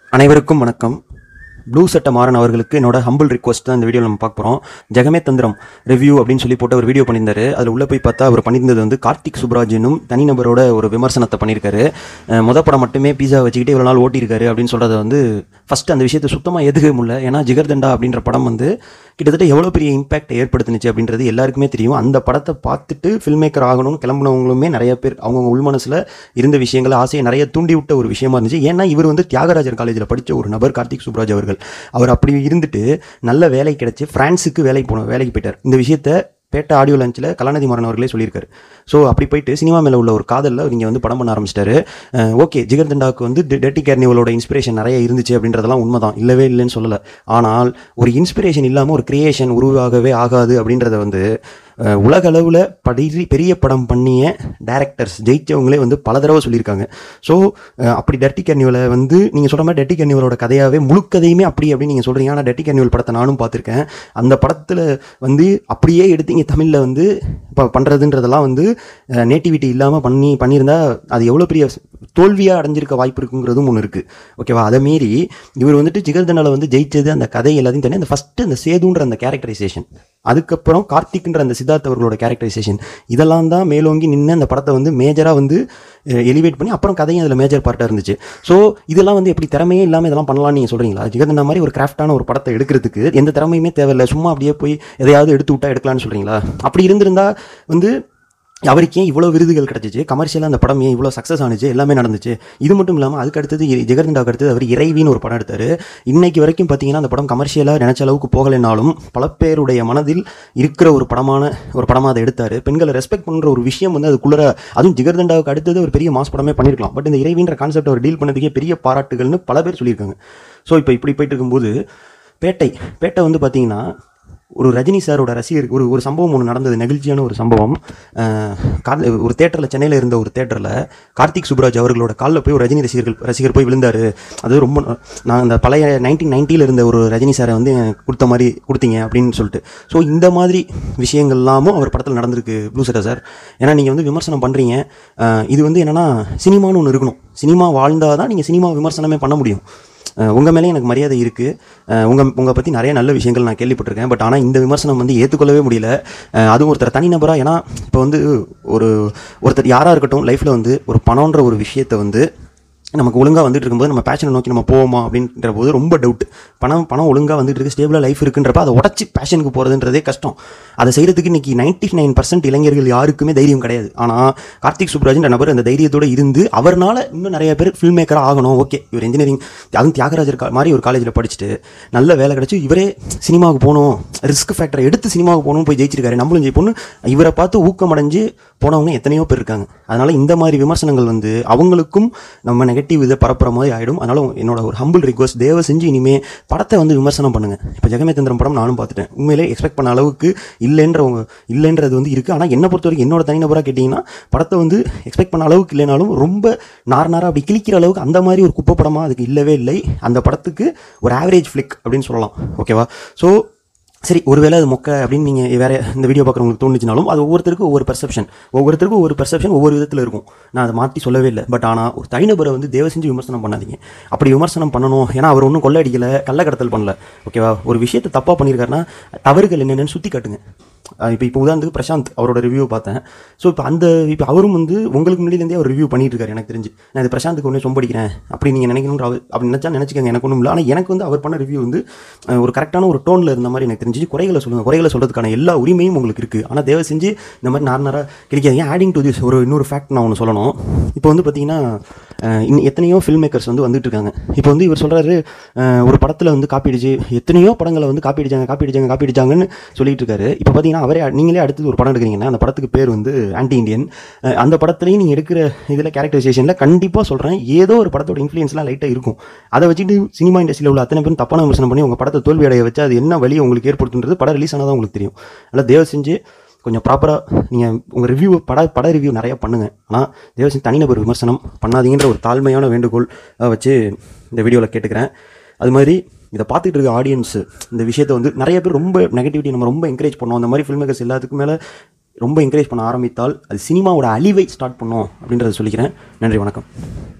அனைவருக்கும் வணக்கம் ப்ளூ சட்ட மாறன் அவர்களுக்கு என்னோட ஹம்பிள் ரிக்வஸ்ட் தான் இந்த வீடியோ நம்ம பார்க்க போகிறோம் ஜெகமே தந்திரம் ரிவ்யூ அப்படின்னு சொல்லி போட்டு ஒரு வீடியோ பண்ணியிருந்தாரு அதில் உள்ளே போய் பார்த்தா அவர் பண்ணியிருந்தது வந்து கார்த்திக் சுப்ராஜனும் தனிநபரோட ஒரு விமர்சனத்தை பண்ணியிருக்காரு அஹ் முத படம் மட்டுமே பீஸா வச்சுக்கிட்டு இவ்வளோ நாள் ஓட்டியிருக்காரு அப்படின்னு சொல்கிறத வந்து ஃபஸ்ட்டு அந்த விஷயத்தை சுத்தமாக எதுக்க முடியல ஏன்னா ஜிகர்தண்டா அப்படின்ற படம் வந்து கிட்டத்தட்ட எவ்வளோ பெரிய இம்பாக்ட் ஏற்படுத்துனுச்சு அப்படின்றது எல்லாருக்குமே தெரியும் அந்த படத்தை பார்த்துட்டு ஃபில்ம் மேக்கர் ஆகணும்னு கிளம்புனவங்களுமே நிறைய பேர் அவங்கவுங்க உள்மனசில் இருந்த விஷயங்கள் ஆசையை நிறைய தூண்டி விட்ட ஒரு விஷயமா இருந்துச்சு ஏன்னா இவர் வந்து தியாகராஜர் காலேஜில் படித்த ஒரு நபர் கார்த்திக் சுப்ராஜ் அவர்கள் அவர் அப்படி இருந்துட்டு நல்ல வேலை கிடைச்சி ஃப்ரான்ஸுக்கு வேலைக்கு போன வேலைக்கு போயிட்டார் இந்த விஷயத்த பேட்ட ஆடியோ லஞ்சில் கலாநிதி மாறன் அவர்களே சொல்லியிருக்காரு ஸோ அப்படி போயிட்டு சினிமா மேலே உள்ள ஒரு காதலில் நீங்கள் வந்து படம் பண்ண ஆரம்பிச்சிட்டாரு ஓகே ஜிகர் தண்டாவுக்கு வந்து டெட்டி கேர்னிவலோட இன்ஸ்பிரேஷன் நிறைய இருந்துச்சு அப்படின்றதெல்லாம் உண்மைதான் இல்லவே இல்லைன்னு சொல்லலை ஆனால் ஒரு இன்ஸ்பிரேஷன் இல்லாமல் ஒரு கிரியேஷன் உருவாகவே ஆகாது அப்படின்றத வந்து அஹ், உலக அளவில் படி பெரிய படம் பண்ணிய டேரக்டர்ஸ் ஜெயிச்சவங்களே வந்து பல தடவை சொல்லியிருக்காங்க ஸோ அப்படி டெட்டி கன்யூவலை வந்து நீங்கள் சொல்கிற மாதிரி டெட்டி கன்யூவலோட கதையாகவே முழுக்கதையுமே அப்படி அப்படின்னு நீங்கள் சொல்கிறீங்க ஆனால் டெட்டி கன்யூவல் படத்தை நானும் பார்த்துருக்கேன் அந்த படத்தில் வந்து அப்படியே எடுத்து இங்கே தமிழில் வந்து இப்போ பண்ணுறதுன்றதெல்லாம் வந்து நேட்டிவிட்டி இல்லாமல் பண்ணி பண்ணியிருந்தா அது எவ்வளோ பெரிய தோல்வியாக அடைஞ்சிருக்க வாய்ப்பு இருக்குங்கிறதும் ஒன்று இருக்குது ஓகேவா அதை மீறி இவர் வந்துட்டு ஜிகர்தனால வந்து ஜெயிச்சது அந்த கதை எல்லாத்தையும் தனி அந்த ஃபஸ்ட்டு அந்த சேதுன்ற அந்த கேரக்டரைசேஷன் அதுக்கப்புறம் கார்த்திக்ன்ற அந்த சித்தார்த் அவர்களோட கேரக்டரைசேஷன் இதெல்லாம் தான் மேலோங்கி நின்று அந்த படத்தை வந்து மேஜராக வந்து எலிவேட் பண்ணி அப்புறம் கதையும் அதில் மேஜர் பார்ட்டாக இருந்துச்சு ஸோ இதெல்லாம் வந்து எப்படி திறமையே இல்லாமல் இதெல்லாம் பண்ணலாம்னு நீங்கள் சொல்கிறீங்களா ஜிகர்தண்டா மாதிரி ஒரு கிராஃப்டான ஒரு படத்தை எடுக்கிறதுக்கு எந்த திறமையுமே தேவையில்லை சும்மா அப்படியே போய் எதையாவது எடுத்து விட்டா எடுக்கலாம்னு சொல்கிறீங்களா அப்படி இருந்திருந்தா வந்து அவருக்கு ஏன் இவ்வளோ விருதுகள் கிடச்சிச்சு கமர்ஷியலாக அந்த படம் ஏன் இவ்வளோ சக்ஸஸ் ஆனிச்சு எல்லாமே நடந்துச்சு இது மட்டும் இல்லாமல் அதுக்கு அடுத்தது இ- ஜெகர்தண்டாவுக்கு அடுத்தது அவர் இறைவின்னு ஒரு படம் எடுத்தார் இன்னைக்கு வரைக்கும் பார்த்தீங்கன்னா அந்த படம் கமர்ஷியலாக நினச்ச அளவுக்கு போகலைனாலும் பல பேருடைய மனதில் இருக்கிற ஒரு படமான ஒரு படமாக அதை எடுத்தார் பெண்களை ரெஸ்பெக்ட் பண்ணுற ஒரு விஷயம் வந்து அதுக்குள்ளே அதுவும் ஜிகர்தண்டாவுக்கு அடுத்தது ஒரு பெரிய மாஸ் படமே பண்ணியிருக்கலாம் பட் இந்த இறைவின்ற கான்செப்ட் அவர் டீல் பண்ணதுக்கே பெரிய பாராட்டுகள்னு பல பேர் சொல்லியிருக்காங்க ஸோ இப்போ இப்படி போயிட்டு இருக்கும்போது பேட்டை பேட்டை வந்து பார்த்தீங்கன்னா ஒரு ரஜினி சாரோட ரசிகர் ஒரு ஒரு சம்பவம் ஒன்று நடந்தது நெகிழ்ச்சியான ஒரு சம்பவம் அஹ், கார்- ஒரு தேட்டரில் சென்னையில் இருந்த ஒரு தேட்டரில் கார்த்திக் சுப்ராஜ் அவர்களோட காலில் போய் ஒரு ரஜினி ரசிகர்கள் ரசிகர் போய் விழுந்தாரு அது ரொம்ப நான் அந்த பழைய நைன்டீன் நைன்ட்டியில் இருந்த ஒரு ரஜினி சாரை வந்து எனக்கு கொடுத்த மாதிரி கொடுத்தீங்க அப்படின்னு சொல்லிட்டு ஸோ இந்த மாதிரி விஷயங்கள்லாமும் அவர் படத்தில் நடந்திருக்கு ப்ளூ சட்டை சார் ஏன்னா நீங்கள் வந்து விமர்சனம் பண்ணுறீங்க இது வந்து என்னென்னா சினிமான்னு ஒன்று இருக்கணும் சினிமா வாழ்ந்தால் தான் நீங்கள் சினிமா விமர்சனமே பண்ண முடியும் உங்கள் மேலே எனக்கு மரியாதை இருக்குது உங்கள் உங்களை பற்றி நிறைய நல்ல விஷயங்கள் நான் கேள்விப்பட்டிருக்கேன் பட் ஆனால் இந்த விமர்சனம் வந்து ஏற்றுக்கொள்ளவே முடியல அஹ் அதுவும் ஒருத்தர் தனிநபராக ஏன்னா இப்போ வந்து ஒரு ஒருத்தர் யாராக இருக்கட்டும் லைஃப்பில் வந்து ஒரு பணம்ன்ற ஒரு விஷயத்தை வந்து நமக்கு ஒழுங்காக வந்துட்டு இருக்கும்போது நம்ம பேஷனை நோக்கி நம்ம போவோமா அப்படின்ற போது ரொம்ப டவுட் பணம் பணம் ஒழுங்காக வந்துட்டு இருக்கு ஸ்டேபிளாக லைஃப் இருக்குன்றப்ப அதை உடச்சி பேஷனுக்கு போகிறதுன்றதே கஷ்டம் அதை செய்கிறதுக்கு இன்னைக்கு நைன்டி நைன் பர்சன்ட் இளைஞர்கள் யாருக்குமே தைரியம் கிடையாது ஆனால் கார்த்திக் சுப்ராஜ்ன்ற நபர் அந்த தைரியத்தோட இருந்து அவர்னால இன்னும் நிறைய பேர் ஃபில்ம் மேக்கராக ஆகணும் ஓகே இவர் இன்ஜினியரிங் அதுவும் தியாகராஜர் கா- மாதிரி ஒரு காலேஜில் படிச்சுட்டு நல்ல வேலை கிடச்சி இவரே சினிமாவுக்கு போகணும் ரிஸ்க் ஃபேக்டரை எடுத்து சினிமாவுக்கு போகணும் போய் ஜெயிச்சிருக்காரு நம்மளும் ஜெயிப்போம்னு இவரை பார்த்து ஊக்கமடைஞ்சு போனவங்க எத்தனையோ பேர் இருக்காங்க அதனால் இந்த மாதிரி விமர்சனங்கள் வந்து அவங்களுக்கும் நம்ம நெகட்டிவ் இதை பரப்புற மாதிரி ஆகிடும் அதனால் என்னோட ஒரு ஹம்பிள் ரிக்வஸ்ட் தயவு செஞ்சு இனிமே படத்தை வந்து விமர்சனம் பண்ணுங்க இப்போ ஜெகமேந்திரன் படம் நானும் பார்த்துட்டேன் உண்மையிலே எக்ஸ்பெக்ட் பண்ண அளவுக்கு இல்லைன்றவங்க இல்லைன்றது வந்து இருக்குது ஆனால் என்னை பொறுத்த வரைக்கும் என்னோட தனிநபராக கேட்டிங்கன்னா படத்தை வந்து எக்ஸ்பெக்ட் பண்ண அளவுக்கு இல்லைனாலும் ரொம்ப நார் நாராக அப்படி கிழிக்கிற அளவுக்கு அந்த மாதிரி ஒரு குப்பை படமாக அதுக்கு இல்லவே இல்லை அந்த படத்துக்கு ஒரு ஆவரேஜ் ஃப்ளிக் அப்படின்னு சொல்லலாம் ஓகேவா ஸோ சரி ஒருவேளை அது மொக்க அப்படின்னு நீங்கள் வேற இந்த வீடியோ பார்க்குறவங்களுக்கு தோணுச்சுனாலும் அது ஒவ்வொருத்தருக்கும் ஒவ்வொரு பெர்செப்ஷன் ஒவ்வொருத்தருக்கும் ஒவ்வொரு பெர்செப்ஷன் ஒவ்வொரு விதத்தில் இருக்கும் நான் அதை மாற்றி சொல்லவே இல்லை பட் ஆனால் ஒரு தனிநபரை வந்து தயவு செஞ்சு விமர்சனம் பண்ணாதீங்க அப்படி விமர்சனம் பண்ணணும் ஏன்னா அவர் ஒன்றும் கொள்ளை அடிக்கலை கள்ளக்கடத்தல் பண்ணல ஓகேவா ஒரு விஷயத்தை தப்பாக பண்ணியிருக்காருன்னா தவறுகள் என்னென்னு சுற்றி காட்டுங்க இப்போ இப்போ உதாரணத்துக்கு பிரசாந்த் அவரோட ரிவ்யூ பார்த்தேன் ஸோ இப்போ அந்த இப்போ அவரும் வந்து உங்களுக்கு முன்னாடிலேருந்தே அவர் ரிவ்யூ பண்ணிட்டு இருக்காரு எனக்கு தெரிஞ்சு நான் இது பிரசாந்துக்கு ஒன்றே சொம்படிக்கிறேன் அப்படி நீங்கள் நினைக்கணுன்ற அவர் அப்படி நினச்சா நினச்சிக்கங்க எனக்கு ஒன்றும் இல்லை ஆனால் எனக்கு வந்து அவர் பண்ண ரிவ்யூ வந்து அஹ், ஒரு கரெக்டான ஒரு டோனில் இருந்த மாதிரி எனக்கு தெரிஞ்சு குறைகளை சொல்லுங்கள் குறைகளை சொல்கிறதுக்கான எல்லா உரிமையும் உங்களுக்கு இருக்குது ஆனால் தயவு செஞ்சு இந்த மாதிரி நார்னராக கிடைக்காதீங்க ஆடிங் டு திஸ் ஒரு இன்னொரு ஃபேக்ட் நான் ஒன்று சொல்லணும் இப்போ வந்து பார்த்தீங்கன்னா அஹ், இன்னும் எத்தனையோ ஃபில்ம் மேக்கர்ஸ் வந்து வந்துட்டு இருக்காங்க இப்போ வந்து இவர் சொல்கிறாரு ஒரு படத்தில் வந்து காப்பி அடிச்சு எத்தனையோ படங்களை வந்து காப்பி அடிச்சாங்க காப்பி அடிச்சாங்க காப்பி அடிச்சாங்கன்னு சொல்லிட்டு இருக்காரு இப்போ பார்த்தீங்கன்னா அவரே நீங்களே அடுத்தது ஒரு படம் எடுக்கிறீங்கன்னா அந்த படத்துக்கு பேர் வந்து ஆன்டி இண்டியன் அஹ், அந்த படத்துலையும் நீங்கள் எடுக்கிற இதில் கேரக்டரைசேஷனில் கண்டிப்பாக சொல்கிறேன் ஏதோ ஒரு படத்தோட இன்ஃப்ளூயன்ஸ்லாம் லைட்டாக இருக்கும் அதை வச்சுட்டு சினிமா இண்டஸ்ட்ரியில் உள்ள அத்தனை பேரும் தப்பான விமர்சனம் பண்ணி உங்கள் படத்தை தோல்வி அடைய வச்சு அது என்ன வழி உங்களுக்கு ஏற்படுத்துன்றது படம் ரிலீஸ் ஆனால் தான் உங்களுக்கு தெரியும் அதனால் தயவு செஞ்சு கொஞ்சம் ப்ராப்பராக நீங்கள் உங்கள் ரிவ்யூ பட பட ரிவ்யூ நிறையா பண்ணுங்கள் ஆனால் தயவு செஞ்சு தனிநபர் விமர்சனம் பண்ணாதீங்கன்ற ஒரு தாழ்மையான வேண்டுகோள் அஹ், வச்சு இந்த வீடியோவில் கேட்டுக்கிறேன் அது மாதிரி இதை பார்த்துட்டு இருக்க ஆடியன்ஸ் இந்த விஷயத்தை வந்து நிறைய பேர் ரொம்ப நெகட்டிவிட்டி நம்ம ரொம்ப என்கரேஜ் பண்ணோம் அந்த மாதிரி ஃபில்ம் மேக்கர்ஸ் எல்லாத்துக்கும் மேலே ரொம்ப என்கரேஜ் பண்ண ஆரம்பித்தால் அது சினிமாவோட அழிவை ஸ்டார்ட் பண்ணோம் அப்படின்றத சொல்லிக்கிறேன் நன்றி வணக்கம்